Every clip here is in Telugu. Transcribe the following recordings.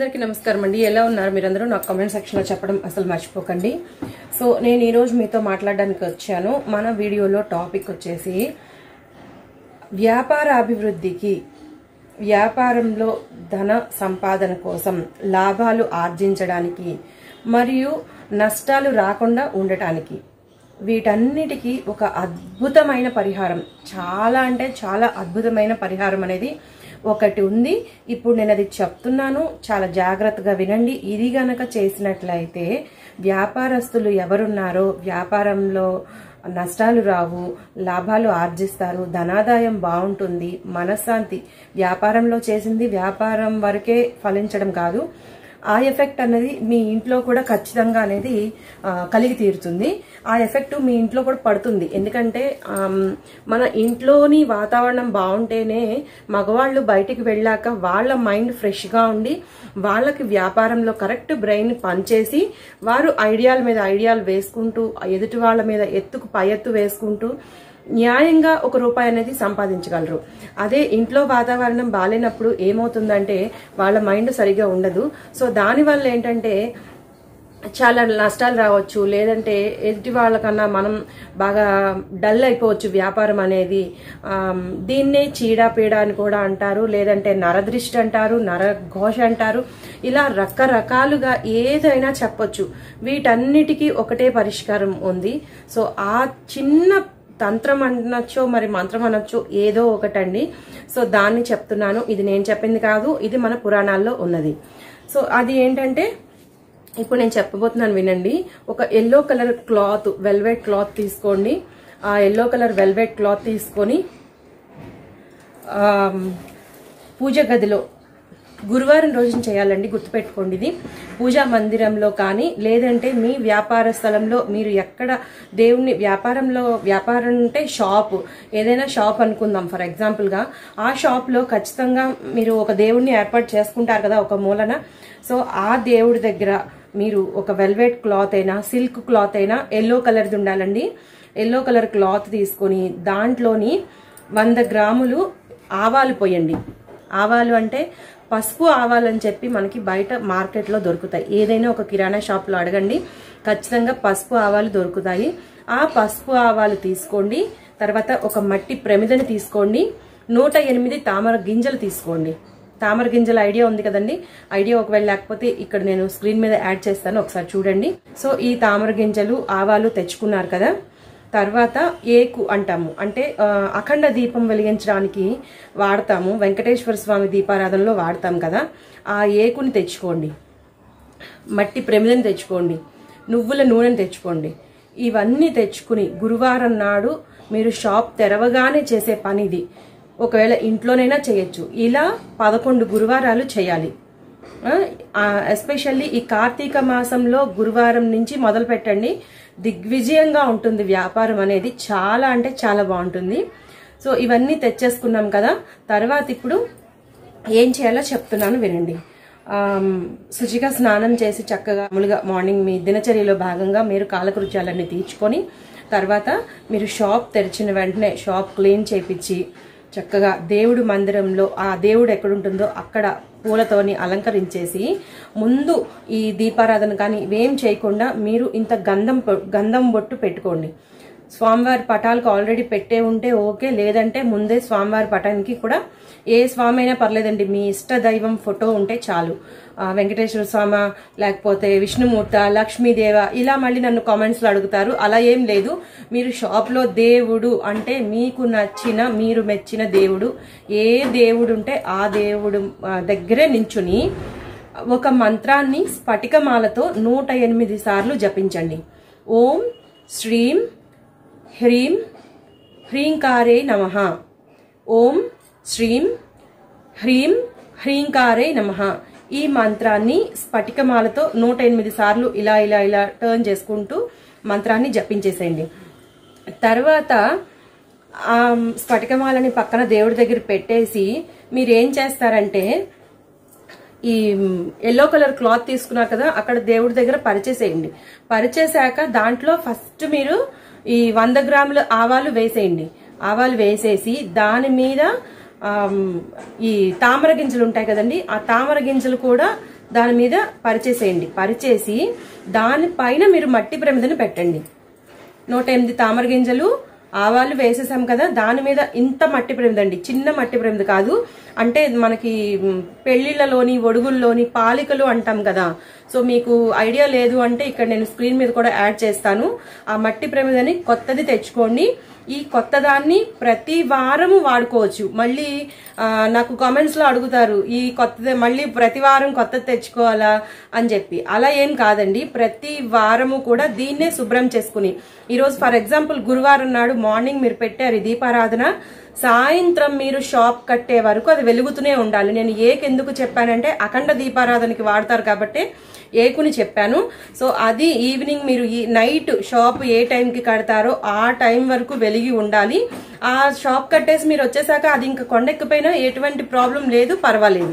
అందరికీ నమస్కారం అండి ఎలా ఉన్నారు మీరందరూ నాకు కామెంట్ సెక్షన్లో చెప్పడం అసలు మర్చిపోకండి సో నేను ఈరోజు మీతో మాట్లాడడానికి వచ్చాను మన వీడియోలో టాపిక్ వచ్చేసి వ్యాపార అభివృద్ధికి వ్యాపారంలో ధన సంపాదన కోసం లాభాలు ఆర్జించడానికి మరియు నష్టాలు రాకుండా ఉండటానికి వీటన్నిటికీ ఒక అద్భుతమైన పరిహారం చాలా అంటే చాలా అద్భుతమైన పరిహారం అనేది ఒకటి ఉంది ఇప్పుడు నేను అది చెప్తున్నాను చాలా జాగ్రత్తగా వినండి ఇది గనక చేసినట్లయితే వ్యాపారస్తులు ఎవరున్నారో వ్యాపారంలో నష్టాలు రావు లాభాలు ఆర్జిస్తారు ధనాదాయం బాగుంటుంది మనశ్శాంతి వ్యాపారంలో చేసింది వ్యాపారం వరకే ఫలించడం కాదు ఆ ఎఫెక్ట్ అనేది మీ ఇంట్లో కూడా ఖచ్చితంగా అనేది ఆ, కలిగి తీరుతుంది ఆ ఎఫెక్ట్ మీ ఇంట్లో కూడా పడుతుంది ఎందుకంటే ఆమ్, మన ఇంట్లోని వాతావరణం బాగుంటేనే మగవాళ్ళు బయటికి వెళ్ళాక వాళ్ళ మైండ్ ఫ్రెష్గా ఉండి వాళ్ళకి వ్యాపారంలో కరెక్ట్ బ్రెయిన్ పనిచేసి వారు ఐడియాల మీద ఐడియాలు వేసుకుంటూ ఎదుటి వాళ్ళ మీద ఎత్తుకు పై ఎత్తు వేసుకుంటూ న్యాయంగా ఒక రూపాయి అనేది సంపాదించగలరు అదే ఇంట్లో వాతావరణం బాగాలేనప్పుడు ఏమవుతుందంటే వాళ్ళ మైండ్ సరిగా ఉండదు సో దానివల్ల ఏంటంటే చాలా నష్టాలు రావచ్చు లేదంటే ఎదుటి వాళ్ళకన్నా మనం బాగా డల్ అయిపోవచ్చు వ్యాపారం అనేది ఆమ్, దీన్నే చీడపీడ అని కూడా అంటారు లేదంటే నరదృష్టి అంటారు నరఘోష అంటారు ఇలా రకరకాలుగా ఏదైనా చెప్పొచ్చు వీటన్నిటికీ ఒకటే పరిష్కారం ఉంది సో ఆ చిన్న తంత్రం అనొచ్చో మరి మంత్రం అనొచ్చో ఏదో ఒకటండి సో దాన్ని చెప్తున్నాను ఇది నేను చెప్పింది కాదు ఇది మన పురాణాల్లో ఉన్నది సో అది ఏంటంటే ఇప్పుడు నేను చెప్పబోతున్నాను వినండి ఒక yellow colour cloth velvet cloth తీసుకోండి ఆ ఎల్లో కలర్ వెల్వెట్ క్లాత్ తీసుకొని ఆ, పూజ గదిలో గురువారం రోజున చేయాలండి గుర్తుపెట్టుకోండి ఇది పూజా మందిరంలో కానీ లేదంటే మీ వ్యాపార స్థలంలో మీరు ఎక్కడ దేవుణ్ణి వ్యాపారంలో వ్యాపారం అంటే షాప్ ఏదైనా షాప్ అనుకుందాం ఫర్ ఎగ్జాంపుల్గా ఆ షాప్లో ఖచ్చితంగా మీరు ఒక దేవుణ్ణి ఏర్పాటు చేసుకుంటారు కదా ఒక మూలన సో ఆ దేవుడి దగ్గర మీరు ఒక వెల్వెట్ క్లాత్ అయినా సిల్క్ క్లాత్ అయినా ఎల్లో కలర్ది ఉండాలండి ఎల్లో కలర్ క్లాత్ తీసుకొని దాంట్లోని వంద గ్రాములు ఆవాలు పోయండి ఆవాలు అంటే పసుపు ఆవాలు అని చెప్పి మనకి బయట మార్కెట్లో దొరుకుతాయి ఏదైనా ఒక కిరాణా షాప్లో అడగండి ఖచ్చితంగా పసుపు ఆవాలు దొరుకుతాయి ఆ పసుపు ఆవాలు తీసుకోండి తర్వాత ఒక మట్టి ప్రమిదని తీసుకోండి నూట ఎనిమిది తామర గింజలు తీసుకోండి తామర గింజల ఐడియా ఉంది కదండి ఐడియా ఒకవేళ లేకపోతే ఇక్కడ నేను స్క్రీన్ మీద యాడ్ చేస్తాను ఒకసారి చూడండి సో ఈ తామర గింజలు ఆవాలు తెచ్చుకున్నారు కదా తర్వాత ఏకు అంటాము అంటే ఆ, అఖండ దీపం వెలిగించడానికి వాడతాము వెంకటేశ్వర స్వామి దీపారాధనలో వాడతాం కదా ఆ ఏకుని తెచ్చుకోండి మట్టి ప్రమిదని తెచ్చుకోండి నువ్వుల నూనెని తెచ్చుకోండి ఇవన్నీ తెచ్చుకుని గురువారం నాడు మీరు షాప్ తెరవగానే చేసే పని ఇది ఒకవేళ ఇంట్లోనైనా చేయొచ్చు ఇలా పదకొండు గురువారాలు చేయాలి ఎస్పెషల్లీ ఈ కార్తీక మాసంలో గురువారం నుంచి మొదలు పెట్టండి దిగ్విజయంగా ఉంటుంది వ్యాపారం అనేది చాలా అంటే చాలా బాగుంటుంది సో ఇవన్నీ తెచ్చేసుకున్నాం కదా తర్వాత ఇప్పుడు ఏం చేయాలో చెప్తున్నాను వినండి ఆమ్, శుచిగా స్నానం చేసి చక్కగా మామూలుగా మార్నింగ్ మీ దినచర్యలో భాగంగా మీరు కాలకృత్యాలన్నీ తీర్చుకొని తర్వాత మీరు షాప్ తెరిచిన వెంటనే షాప్ క్లీన్ చేపించి చక్కగా దేవుడు మందిరంలో ఆ దేవుడు ఎక్కడుంటుందో అక్కడ పూలతోని అలంకరించేసి ముందు ఈ దీపారాధన కానీ ఇవేం చేయకుండా మీరు ఇంత గంధం పొ- గంధం బొట్టు పెట్టుకోండి స్వామివారి పటాలకు ఆల్రెడీ పెట్టే ఉంటే ఓకే లేదంటే ముందే స్వామివారి పటానికి కూడా ఏ స్వామి అయినా పర్లేదండి మీ ఇష్ట దైవం ఫోటో ఉంటే చాలు ఆ, వెంకటేశ్వర స్వామి లేకపోతే విష్ణుమూర్త లక్ష్మీదేవ ఇలా మళ్ళీ నన్ను కామెంట్స్లో అడుగుతారు అలా ఏం లేదు మీరు షాప్లో దేవుడు అంటే మీకు నచ్చిన మీరు మెచ్చిన దేవుడు ఏ దేవుడు ఉంటే ఆ దేవుడు ఆ, దగ్గరే నించుని ఒక మంత్రాన్ని స్ఫటికమాలతో నూట ఎనిమిది సార్లు జపించండి ఓం శ్రీం హ్రీం హ్రీంకారే నమ ఓం శ్రీం హ్రీం హ్రీంకారే నమ ఈ మంత్రాన్ని స్ఫటికమాలతో నూట ఎనిమిది సార్లు ఇలా ఇలా ఇలా టర్న్ చేసుకుంటూ మంత్రాన్ని జపించేసేయండి తర్వాత ఆ స్ఫటికమాలని పక్కన దేవుడి దగ్గర పెట్టేసి మీరు ఏం చేస్తారంటే ఈ ఎల్లో కలర్ క్లాత్ తీసుకున్నారు కదా అక్కడ దేవుడి దగ్గర పరిచేసేయండి పరిచేశాక దాంట్లో ఫస్ట్ మీరు ఈ వంద గ్రాముల ఆవాలు వేసేయండి ఆవాలు వేసేసి దాని మీద ఆమ్, ఈ తామర గింజలు ఉంటాయి కదండి ఆ తామర గింజలు కూడా దాని మీద పరిచేసేయండి పరిచేసి దానిపైన మీరు మట్టి ప్రమిదను పెట్టండి నూట ఎనిమిది తామర గింజలు ఆవాలు వేసేసాం కదా దాని మీద ఇంత మట్టి ప్రమిద అండి చిన్న మట్టి ప్రమిద కాదు అంటే మనకి మ్, పెళ్లిళ్ళలోని ఒడుగుల్లోని పాలికలు అంటాం కదా సో మీకు ఐడియా లేదు అంటే ఇక్కడ నేను స్క్రీన్ మీద కూడా యాడ్ చేస్తాను ఆ మట్టి ప్రమిదని కొత్తది తెచ్చుకోండి ఈ కొత్త దాన్ని ప్రతి వారము వాడుకోవచ్చు మళ్ళీ ఆ, నాకు కామెంట్స్ లో అడుగుతారు ఈ కొత్తది మళ్ళీ ప్రతి వారం కొత్తది తెచ్చుకోవాలా అని చెప్పి అలా ఏం కాదండి ప్రతి వారము కూడా దీన్నే శుభ్రం చేసుకుని ఈరోజు ఫర్ ఎగ్జాంపుల్ గురువారం నాడు మార్నింగ్ మీరు పెట్టారు ఈ దీపారాధన సాయంత్రం మీరు షాప్ కట్టే వరకు అది వెలుగుతూనే ఉండాలి నేను ఏకెందుకు చెప్పానంటే అఖండ దీపారాధనకి వాడతారు కాబట్టి ఏకుని చెప్పాను సో అది ఈవినింగ్ మీరు ఈ నైట్ షాప్ ఏ టైంకి కడతారో ఆ టైం వరకు వెలిగి ఉండాలి ఆ షాప్ కట్టేసి మీరు వచ్చేసాక అది ఇంకా కొండెక్కిపోయినా ఎటువంటి ప్రాబ్లం లేదు పర్వాలేదు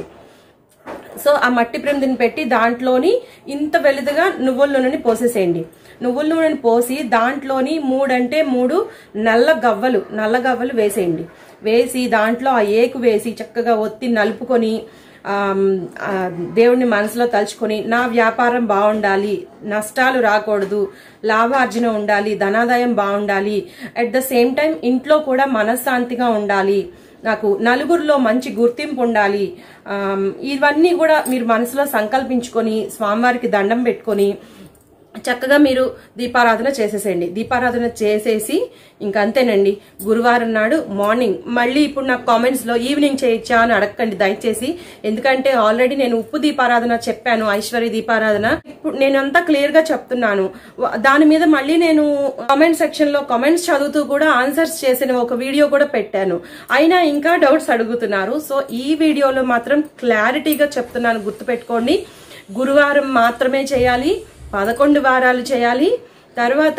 సో ఆ మట్టి ప్రమిదిని పెట్టి దాంట్లోని ఇంత వెలుదుగా నువ్వుల నూనెని పోసేసేయండి నువ్వుల నూనెని పోసి దాంట్లోని మూడంటే మూడు నల్ల గవ్వలు నల్ల గవ్వలు వేసేయండి వేసి దాంట్లో ఆ ఏకు వేసి చక్కగా ఒత్తి నలుపుకొని ఆమ్, ఆ, దేవుడిని మనసులో తలుచుకొని నా వ్యాపారం బాగుండాలి నష్టాలు రాకూడదు లాభార్జన ఉండాలి ధనాదాయం బాగుండాలి అట్ ద సేమ్ టైం ఇంట్లో కూడా మనశ్శాంతిగా ఉండాలి నాకు నలుగురిలో మంచి గుర్తింపు ఉండాలి ఆమ్, ఇవన్నీ కూడా మీరు మనసులో సంకల్పించుకొని స్వామివారికి దండం పెట్టుకొని చక్కగా మీరు దీపారాధన చేసేసేయండి దీపారాధన చేసేసి ఇంక అంతేనండి గురువారం నాడు మార్నింగ్ మళ్ళీ ఇప్పుడు నాకు కామెంట్స్ లో ఈవినింగ్ చేయొచ్చా అని అడగండి దయచేసి ఎందుకంటే ఆల్రెడీ నేను ఉప్పు దీపారాధన చెప్పాను ఐశ్వర్య దీపారాధన ఇప్పుడు నేను అంతా క్లియర్ గా చెప్తున్నాను వ- దాని మీద మళ్ళీ నేను కామెంట్ సెక్షన్ లో కామెంట్స్ చదువుతూ కూడా ఆన్సర్స్ చేసిన ఒక వీడియో కూడా పెట్టాను అయినా ఇంకా డౌట్స్ అడుగుతున్నారు సో ఈ వీడియోలో మాత్రం క్లారిటీగా చెప్తున్నాను గుర్తుపెట్టుకోండి గురువారం మాత్రమే చేయాలి పదకొండు వారాలు చేయాలి తర్వాత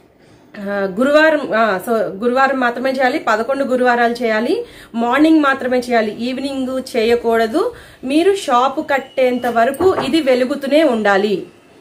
ఆ, గురువారం ఆ, సో గురువారం మాత్రమే చేయాలి పదకొండు గురువారాలు చేయాలి మార్నింగ్ మాత్రమే చేయాలి ఈవినింగ్ చేయకూడదు మీరు షాపు కట్టేంత వరకు ఇది వెలుగుతూనే ఉండాలి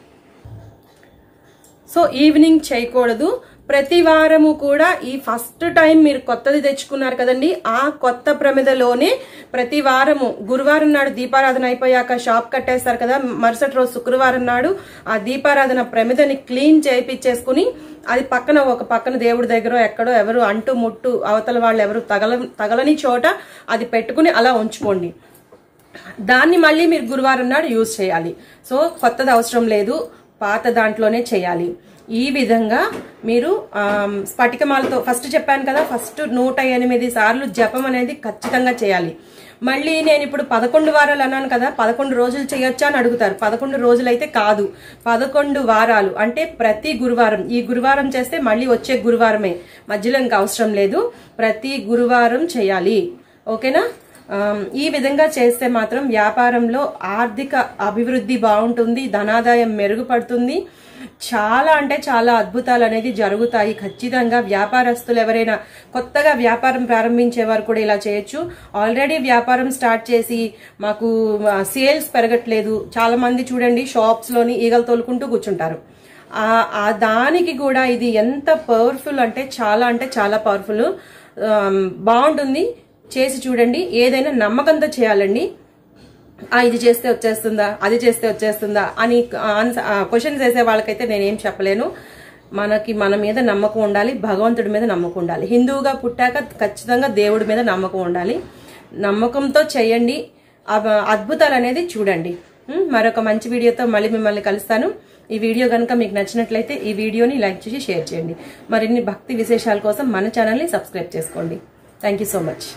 సో ఈవినింగ్ చేయకూడదు ప్రతి వారము కూడా ఈ ఫస్ట్ టైం మీరు కొత్తది తెచ్చుకున్నారు కదండి ఆ కొత్త ప్రమిదలోనే ప్రతి వారము గురువారం నాడు దీపారాధన అయిపోయాక షాప్ కట్టేస్తారు కదా మరుసటి రోజు శుక్రవారం నాడు ఆ దీపారాధన ప్రమిదని క్లీన్ చేయించేసుకుని అది పక్కన ఒక పక్కన దేవుడి దగ్గర ఎక్కడో ఎవరు అంటు ముట్టు అవతల వాళ్ళు ఎవరు తగల తగలని చోట అది పెట్టుకుని అలా ఉంచుకోండి దాన్ని మళ్ళీ మీరు గురువారం నాడు యూజ్ చేయాలి సో కొత్తది అవసరం లేదు పాత దాంట్లోనే చేయాలి ఈ విధంగా మీరు ఆమ్, స్ఫటికమాలతో ఫస్ట్ చెప్పాను కదా ఫస్ట్ నూట ఎనిమిది సార్లు జపం అనేది ఖచ్చితంగా చేయాలి మళ్ళీ నేను ఇప్పుడు పదకొండు వారాలు అన్నాను కదా పదకొండు రోజులు చేయొచ్చా అని అడుగుతారు పదకొండు రోజులు అయితే కాదు పదకొండు వారాలు అంటే ప్రతి గురువారం ఈ గురువారం చేస్తే మళ్ళీ వచ్చే గురువారమే మధ్యలో ఇంకా అవసరం లేదు ప్రతి గురువారం చేయాలి ఓకేనా ఆమ్, ఈ విధంగా చేస్తే మాత్రం వ్యాపారంలో ఆర్థిక అభివృద్ధి బాగుంటుంది ధనాదాయం మెరుగుపడుతుంది చాలా అంటే చాలా అద్భుతాలు అనేది జరుగుతాయి ఖచ్చితంగా వ్యాపారస్తులు ఎవరైనా కొత్తగా వ్యాపారం ప్రారంభించేవారు కూడా ఇలా చేయొచ్చు ఆల్రెడీ వ్యాపారం స్టార్ట్ చేసి మాకు సేల్స్ పెరగట్లేదు చాలా మంది చూడండి షాప్స్ లోని ఈగలు తోలుకుంటూ కూర్చుంటారు ఆ ఆ దానికి కూడా ఇది ఎంత పవర్ఫుల్ అంటే చాలా అంటే చాలా పవర్ఫుల్ బాగుంటుంది చేసి చూడండి ఏదైనా నమ్మకంతో చేయాలండి ఆ ఇది చేస్తే వచ్చేస్తుందా అది చేస్తే వచ్చేస్తుందా అని క్వశ్చన్స్ వేసే వాళ్ళకైతే నేనేం చెప్పలేను మనకి మన మీద నమ్మకం ఉండాలి భగవంతుడి మీద నమ్మకం ఉండాలి హిందువుగా పుట్టాక ఖచ్చితంగా దేవుడి మీద నమ్మకం ఉండాలి నమ్మకంతో చేయండి అవ- అద్భుతాలు అనేది చూడండి ఉం? మరొక మంచి వీడియోతో మళ్ళీ మిమ్మల్ని కలుస్తాను ఈ వీడియో కనుక మీకు నచ్చినట్లయితే ఈ వీడియోని లైక్ చేసి షేర్ చేయండి మరిన్ని భక్తి విశేషాల కోసం మన ఛానల్ని సబ్స్క్రైబ్ చేసుకోండి థ్యాంక్ యూ సో మచ్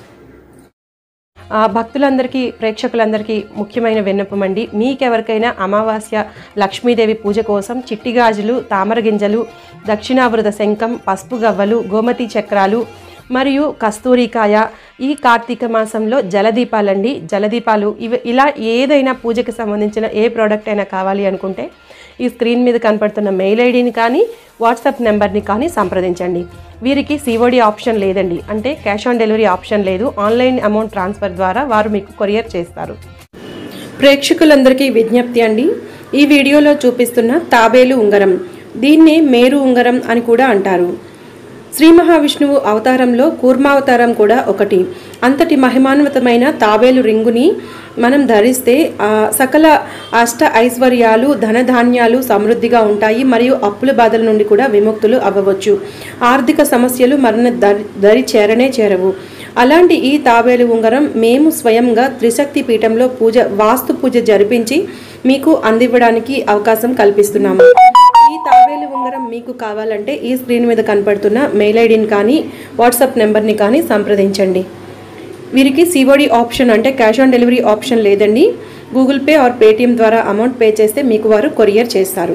ఆ భక్తులందరికీ ప్రేక్షకులందరికీ ముఖ్యమైన విన్నపం అండి మీకెవరికైనా అమావాస్య లక్ష్మీదేవి పూజ కోసం చిట్టి గాజులు తామర గింజలు దక్షిణావృత శంఖం పసుపు గవ్వలు గోమతి చక్రాలు మరియు కస్తూరికాయ ఈ కార్తీక మాసంలో జలదీపాలండి జలదీపాలు ఇవి ఇలా ఏదైనా పూజకి సంబంధించిన ఏ ప్రోడక్ట్ అయినా కావాలి అనుకుంటే ఈ స్క్రీన్ మీద కనపడుతున్న మెయిల్ ఐడిని కానీ వాట్సాప్ నెంబర్ని కానీ సంప్రదించండి వీరికి సిఓడి ఆప్షన్ లేదండి అంటే క్యాష్ ఆన్ డెలివరీ ఆప్షన్ లేదు ఆన్లైన్ అమౌంట్ ట్రాన్స్ఫర్ ద్వారా వారు మీకు కొరియర్ చేస్తారు ప్రేక్షకులందరికీ విజ్ఞప్తి అండి ఈ వీడియోలో చూపిస్తున్న తాబేలు ఉంగరం దీన్నే మేరు ఉంగరం అని కూడా అంటారు శ్రీ మహావిష్ణువు అవతారంలో కూర్మావతారం కూడా ఒకటి అంతటి మహిమాన్వితమైన తాబేలు రింగుని మనం ధరిస్తే ఆ సకల అష్ట ఐశ్వర్యాలు ధనధాన్యాలు సమృద్ధిగా ఉంటాయి మరియు అప్పుల బాధల నుండి కూడా విముక్తులు అవ్వవచ్చు ఆర్థిక సమస్యలు మరణ దరి దరి చేరనే చేరవు అలాంటి ఈ తాబేలు ఉంగరం మేము స్వయంగా త్రిశక్తి పీఠంలో పూజ వాస్తు పూజ జరిపించి మీకు అందివ్వడానికి అవకాశం కల్పిస్తున్నాము ఈ తాబేలు ఉంగరం మీకు కావాలంటే ఈ స్క్రీన్ మీద కనపడుతున్న మెయిల్ ఐడిని కానీ వాట్సాప్ నెంబర్ని కానీ సంప్రదించండి వీరికి సిఓడి ఆప్షన్ అంటే క్యాష్ ఆన్ డెలివరీ ఆప్షన్ లేదండి గూగుల్ పే ఆర్ పేటిఎం ద్వారా అమౌంట్ పే చేస్తే మీకు వారు కొరియర్ చేస్తారు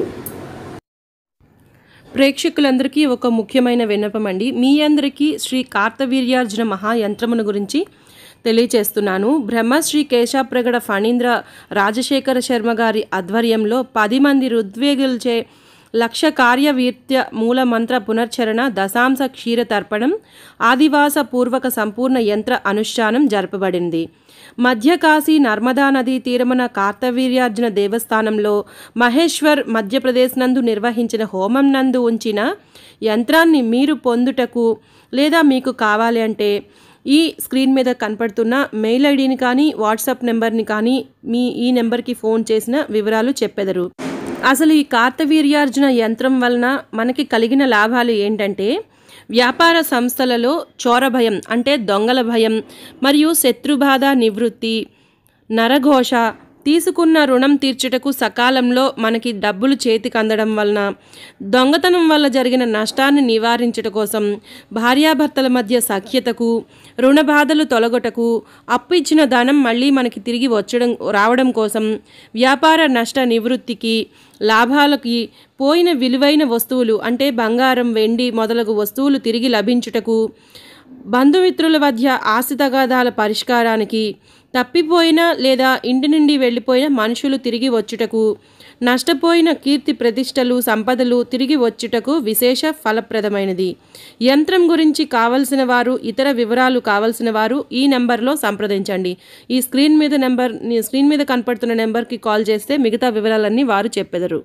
ప్రేక్షకులందరికీ ఒక ముఖ్యమైన విన్నపం అండి మీ అందరికీ శ్రీ కార్తవీర్యార్జున మహాయంత్రమును గురించి తెలియచేస్తున్నాను బ్రహ్మశ్రీ కేశాప్రగడ ఫణీంద్ర రాజశేఖర శర్మ గారి ఆధ్వర్యంలో పది మంది ఋద్వేగులచే లక్ష కార్యవీర్త్య మూల మంత్ర పునర్చరణ దశాంశ క్షీర తర్పణం ఆదివాస పూర్వక సంపూర్ణ యంత్ర అనుష్ఠానం జరపబడింది మధ్యకాశీ నర్మదా నదీ తీరమున కార్తవీర్యార్జున దేవస్థానంలో మహేశ్వర్ మధ్యప్రదేశ్ నందు నిర్వహించిన హోమం నందు ఉంచిన యంత్రాన్ని మీరు పొందుటకు లేదా మీకు కావాలి అంటే ఈ స్క్రీన్ మీద కనపడుతున్న మెయిల్ ఐడిని కానీ వాట్సాప్ నెంబర్ని కానీ మీ ఈ నెంబర్కి ఫోన్ చేసిన వివరాలు చెప్పెదరు అసలు ఈ కార్తవీర్యార్జున యంత్రం వలన మనకి కలిగిన లాభాలు ఏంటంటే వ్యాపార సంస్థలలో చోర భయం అంటే దొంగల భయం మరియు శత్రుబాధ నివృత్తి నరఘోష తీసుకున్న రుణం తీర్చుటకు సకాలంలో మనకి డబ్బులు చేతికి అందడం వలన దొంగతనం వల్ల జరిగిన నష్టాన్ని నివారించుట కోసం భార్యాభర్తల మధ్య సఖ్యతకు రుణ బాధలు తొలగొటకు అప్పు ఇచ్చిన ధనం మళ్ళీ మనకి తిరిగి వచ్చడం రావడం కోసం వ్యాపార నష్ట నివృత్తికి లాభాలకి పోయిన విలువైన వస్తువులు అంటే బంగారం వెండి మొదలగు వస్తువులు తిరిగి లభించుటకు బంధుమిత్రుల మధ్య ఆస్తి తగాదాల పరిష్కారానికి తప్పిపోయిన లేదా ఇంటి నుండి వెళ్ళిపోయిన మనుషులు తిరిగి వచ్చుటకు నష్టపోయిన కీర్తి ప్రతిష్టలు సంపదలు తిరిగి వచ్చుటకు విశేష ఫలప్రదమైనది యంత్రం గురించి కావలసిన వారు ఇతర వివరాలు కావలసిన వారు ఈ నెంబర్లో సంప్రదించండి ఈ స్క్రీన్ మీద నెంబర్ స్క్రీన్ మీద కనపడుతున్న నెంబర్కి కాల్ చేస్తే మిగతా వివరాలన్నీ వారు చెప్పెదరు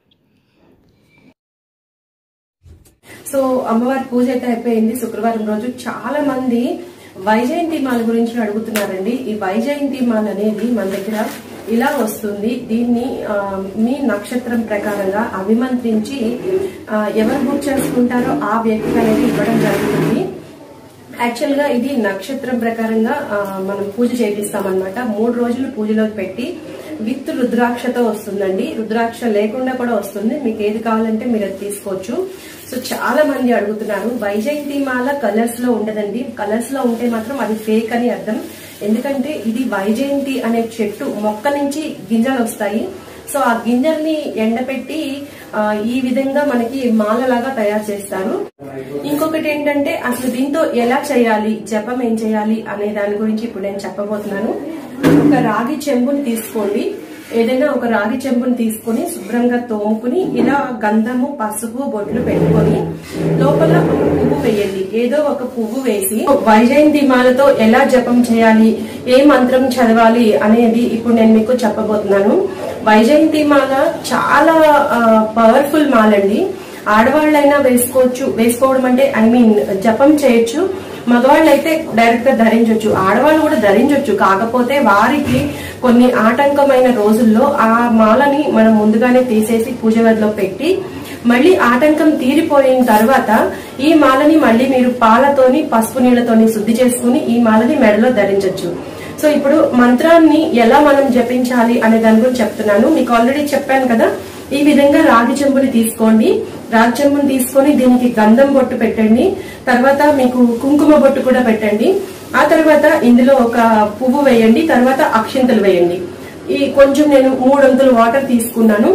సో అమ్మవారి పూజ అయితే అయిపోయింది శుక్రవారం రోజు చాలా మంది వైజయంతి మాల గురించి అడుగుతున్నారండి ఈ వైజయంతి మాల అనేది మన దగ్గర ఇలా వస్తుంది దీన్ని ఆ, మీ నక్షత్రం ప్రకారంగా అభిమంత్రించి ఆ, ఎవరు బుక్ చేసుకుంటారో ఆ వ్యక్తికి అనేది ఇవ్వడం జరుగుతుంది యాక్చువల్ గా ఇది నక్షత్రం ప్రకారంగా ఆ, మనం పూజ చేపిస్తామన్నమాట మూడు రోజులు పూజలోకి పెట్టి విత్ రుద్రాక్షతో వస్తుందండి రుద్రాక్ష లేకుండా కూడా వస్తుంది మీకు ఏది కావాలంటే మీరు అది తీసుకోవచ్చు సో చాలా మంది అడుగుతున్నారు వైజయంతి మాల కలర్స్ లో ఉండదండి కలర్స్ లో ఉంటే మాత్రం అది ఫేక్ అని అర్థం ఎందుకంటే ఇది వైజయంతి అనే చెట్టు మొక్క నుంచి గింజలు వస్తాయి సో ఆ గింజల్ని ఎండపెట్టి ఆ, ఈ విధంగా మనకి మాలలాగా తయారు చేస్తారు ఇంకొకటి ఏంటంటే అసలు దీంతో ఎలా చేయాలి జపం ఏం చేయాలి అనే దాని గురించి ఇప్పుడు నేను చెప్పబోతున్నాను ఒక రాగి చెంబుని తీసుకోండి ఏదైనా ఒక రాగి చెంబుని తీసుకొని శుభ్రంగా తోముకుని ఇలా గంధము పసుపు బొట్లు పెట్టుకొని లోపల ఒక పువ్వు వేయండి ఏదో ఒక పువ్వు వేసి వైజయంతి మాలతో ఎలా జపం చేయాలి ఏ మంత్రం చదవాలి అనేది ఇప్పుడు నేను మీకు చెప్పబోతున్నాను వైజయంతి మాల చాలా పవర్ఫుల్ మాల అండి ఆడవాళ్ళైనా వేసుకోవచ్చు వేసుకోవడం అంటే ఐ మీన్ జపం చేయొచ్చు మగవాళ్ళు అయితే డైరెక్ట్ గా ధరించవచ్చు ఆడవాళ్ళు కూడా ధరించవచ్చు కాకపోతే వారికి కొన్ని ఆటంకమైన రోజుల్లో ఆ మాలని మనం ముందుగానే తీసేసి పూజ గదిలో పెట్టి మళ్ళీ ఆటంకం తీరిపోయిన తర్వాత ఈ మాలని మళ్ళీ మీరు పాలతోని పసుపు నీళ్లతోని శుద్ధి చేసుకుని ఈ మాలని మెడలో ధరించవచ్చు సో ఇప్పుడు మంత్రాన్ని ఎలా మనం జపించాలి అనే దాని గురించి చెప్తున్నాను మీకు ఆల్రెడీ చెప్పాను కదా ఈ విధంగా రాగి చెంబుని తీసుకోండి రాగి చెంబుని తీసుకొని దీనికి గంధం బొట్టు పెట్టండి తర్వాత మీకు కుంకుమ బొట్టు కూడా పెట్టండి ఆ తర్వాత ఇందులో ఒక పువ్వు వేయండి తర్వాత అక్షింతలు వేయండి ఈ కొంచెం నేను మూడొంతులు వాటర్ తీసుకున్నాను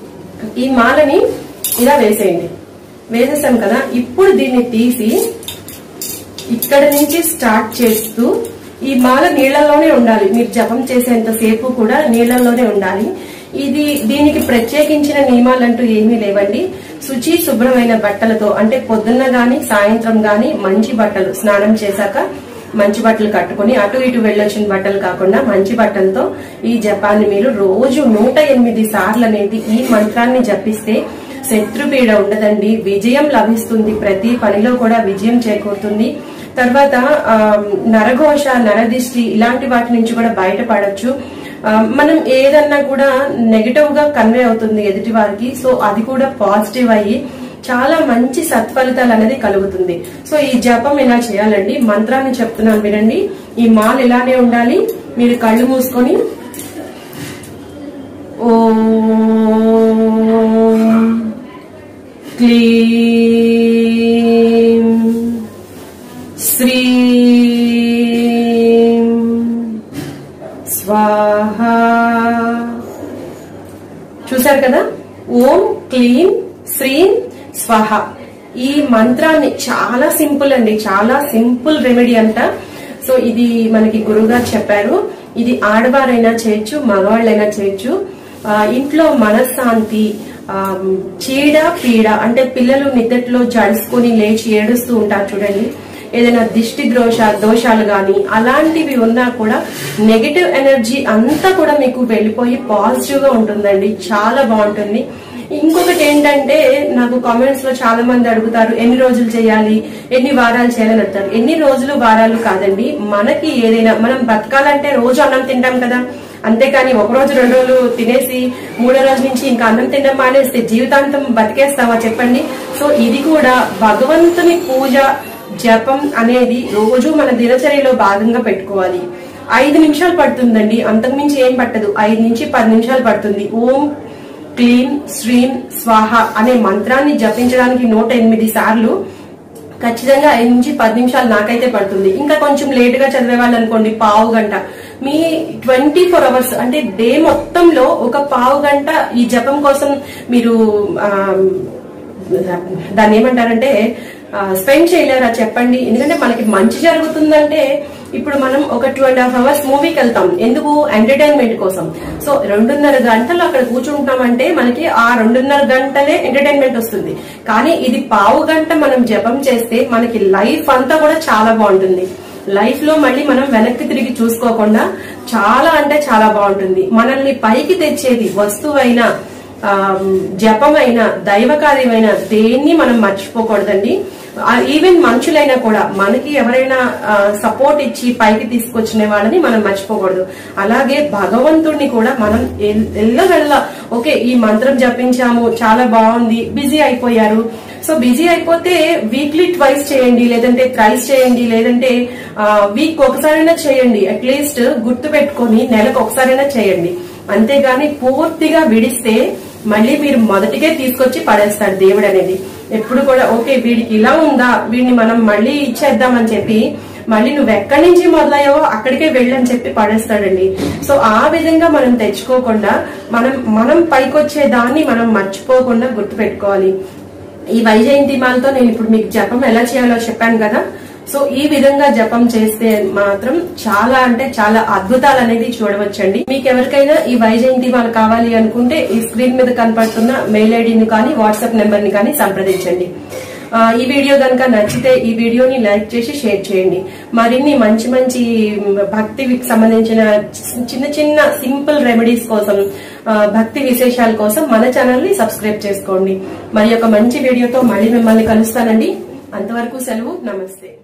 ఈ మాలని ఇలా వేసేయండి వేసేసాం కదా ఇప్పుడు దీన్ని తీసి ఇక్కడ నుంచి స్టార్ట్ చేస్తూ ఈ మాల నీళ్లలోనే ఉండాలి మీరు జపం చేసేంత సేపు కూడా నీళ్లలోనే ఉండాలి ఇది దీనికి ప్రత్యేకించిన నియమాలంటూ ఏమీ లేవండి శుచి శుభ్రమైన బట్టలతో అంటే పొద్దున్న గాని సాయంత్రం గాని మంచి బట్టలు స్నానం చేశాక మంచి బట్టలు కట్టుకుని అటు ఇటు వెళ్ళొచ్చిన బట్టలు కాకుండా మంచి బట్టలతో ఈ జపాన్ని మీరు రోజు నూట ఎనిమిది సార్లు అనేది ఈ మంత్రాన్ని జపిస్తే శత్రుపీడ ఉండదండి విజయం లభిస్తుంది ప్రతి పనిలో కూడా విజయం చేకూరుతుంది తర్వాత ఆ, నరఘోష నరదిష్టి ఇలాంటి వాటి నుంచి కూడా బయటపడచ్చు ఆ, మనం ఏదన్నా కూడా నెగటివ్ గా కన్వే అవుతుంది ఎదుటి వారికి సో అది కూడా పాజిటివ్ అయ్యి చాలా మంచి సత్ఫలితాలు అనేది కలుగుతుంది సో ఈ జపం ఇలా చేయాలండి మంత్రాన్ని చెప్తున్నాను వినండి ఈ మాల్ ఇలానే ఉండాలి మీరు కళ్ళు మూసుకొని ఓం క్లీం శ్రీం స్వాహ చూశారు కదా ఓం క్లీం శ్రీం స్వాహ ఈ మంత్రాన్ని చాలా సింపుల్ అండి చాలా సింపుల్ రెమెడీ అంట సో ఇది మనకి గురుగారు చెప్పారు ఇది ఆడవారైనా చేయొచ్చు మగవాళ్ళైనా చేయొచ్చు ఆ, ఇంట్లో మనశ్శాంతి ఆ, చీడ పీడ అంటే పిల్లలు నిద్దట్లో జడుసుకొని లేచి ఏడుస్తూ ఉంటారు చూడండి ఏదైనా దిష్టి దోష దోషాలు గాని అలాంటివి ఉన్నా కూడా నెగటివ్ ఎనర్జీ అంతా కూడా మీకు వెళ్ళిపోయి పాజిటివ్ గా ఉంటుందండి చాలా బాగుంటుంది ఇంకొకటి ఏంటంటే నాకు కామెంట్స్ లో చాలా మంది అడుగుతారు ఎన్ని రోజులు చేయాలి ఎన్ని వారాలు చేయాలని అడుగుతారు ఎన్ని రోజులు వారాలు కాదండి మనకి ఏదైనా మనం బతకాలంటే రోజు అన్నం తింటాం కదా అంతేకాని ఒక రోజు రెండు రోజులు తినేసి మూడో రోజు నుంచి ఇంకా అన్నం తినడం మానేస్తే జీవితాంతం బతికేస్తావా చెప్పండి సో ఇది కూడా భగవంతుని పూజ జపం అనేది రోజు మన దినచర్యలో భాగంగా పెట్టుకోవాలి ఐదు నిమిషాలు పడుతుందండి అంతకుమించి ఏం పట్టదు ఐదు నుంచి పది నిమిషాలు పడుతుంది ఓం క్లీం శ్రీం స్వాహ అనే మంత్రాన్ని జపించడానికి నూట ఎనిమిది సార్లు ఖచ్చితంగా ఐదు నుంచి పది నిమిషాలు నాకైతే పడుతుంది ఇంకా కొంచెం లేట్ గా చదివే వాళ్ళు అనుకోండి పావు గంట మీ ట్వంటీ ఫోర్ అవర్స్ అంటే డే మొత్తంలో ఒక పావు గంట ఈ జపం కోసం మీరు ఆ, దాన్ని ఏమంటారంటే స్పెండ్ చేయలేరా చెప్పండి ఎందుకంటే మనకి మంచి జరుగుతుందంటే ఇప్పుడు మనం ఒక టూ అండ్ హాఫ్ అవర్స్ మూవీకి వెళ్తాం ఎందుకు ఎంటర్టైన్మెంట్ కోసం సో రెండున్నర గంటలు అక్కడ కూర్చుంటున్నామంటే మనకి ఆ రెండున్నర గంటలే ఎంటర్టైన్మెంట్ వస్తుంది కానీ ఇది పావు గంట మనం జపం చేస్తే మనకి లైఫ్ అంతా కూడా చాలా బాగుంటుంది లైఫ్ లో మళ్ళీ మనం వెనక్కి తిరిగి చూసుకోకుండా చాలా అంటే చాలా బాగుంటుంది మనల్ని పైకి తెచ్చేది వస్తువైనా ఆ, జపమైన దైవ కార్యమైన దేన్ని మనం మర్చిపోకూడదండి ఈవెన్ మనుషులైనా కూడా మనకి ఎవరైనా సపోర్ట్ ఇచ్చి పైకి తీసుకొచ్చిన వాళ్ళని మనం మర్చిపోకూడదు అలాగే భగవంతుడిని కూడా మనం ఎల్- ఎల్లవెల్ల ఓకే ఈ మంత్రం జపించాము చాలా బాగుంది బిజీ అయిపోయారు సో బిజీ అయిపోతే వీక్లీ ట్వైస్ చేయండి లేదంటే థ్రైస్ చేయండి లేదంటే వీక్ ఒకసారైనా చేయండి అట్లీస్ట్ గుర్తు పెట్టుకొని నెలకు ఒకసారైనా చేయండి అంతేగాని పూర్తిగా విడిస్తే మళ్ళీ మీరు మొదటికే తీసుకొచ్చి పడేస్తాడు దేవుడు అనేది ఎప్పుడు కూడా ఓకే వీడికి ఇలా ఉందా వీడిని మనం మళ్ళీ ఇచ్చేద్దామని చెప్పి మళ్ళీ నువ్వు ఎక్కడి నుంచి మొదలయ్యావో అక్కడికే వెళ్ళని చెప్పి పడేస్తాడండి సో ఆ విధంగా మనం తెచ్చుకోకుండా మనం మనం పైకొచ్చే దాన్ని మనం మర్చిపోకుండా గుర్తు పెట్టుకోవాలి ఈ వైజయంతి మాలతో నేను ఇప్పుడు మీకు జపం ఎలా చేయాలో చెప్పాను కదా సో ఈ విధంగా జపం చేస్తే మాత్రం చాలా అంటే చాలా అద్భుతాలు అనేది చూడవచ్చండి మీకు ఎవరికైనా ఈ వైజయంతి మాల కావాలి అనుకుంటే ఈ స్క్రీన్ మీద కనపడుతున్న మెయిల్ ఐడిని కానీ వాట్సాప్ నెంబర్ ని కానీ సంప్రదించండి ఆ, ఈ వీడియో కనుక నచ్చితే ఈ వీడియోని లైక్ చేసి షేర్ చేయండి మరిన్ని మంచి మంచి భక్తికి సంబంధించిన చిన్న చిన్న సింపుల్ రెమెడీస్ కోసం ఆ, భక్తి విశేషాల కోసం మన ఛానల్ ని సబ్స్క్రైబ్ చేసుకోండి మరి ఒక మంచి వీడియోతో మళ్ళీ మిమ్మల్ని కలుస్తానండి అంతవరకు సెలవు నమస్తే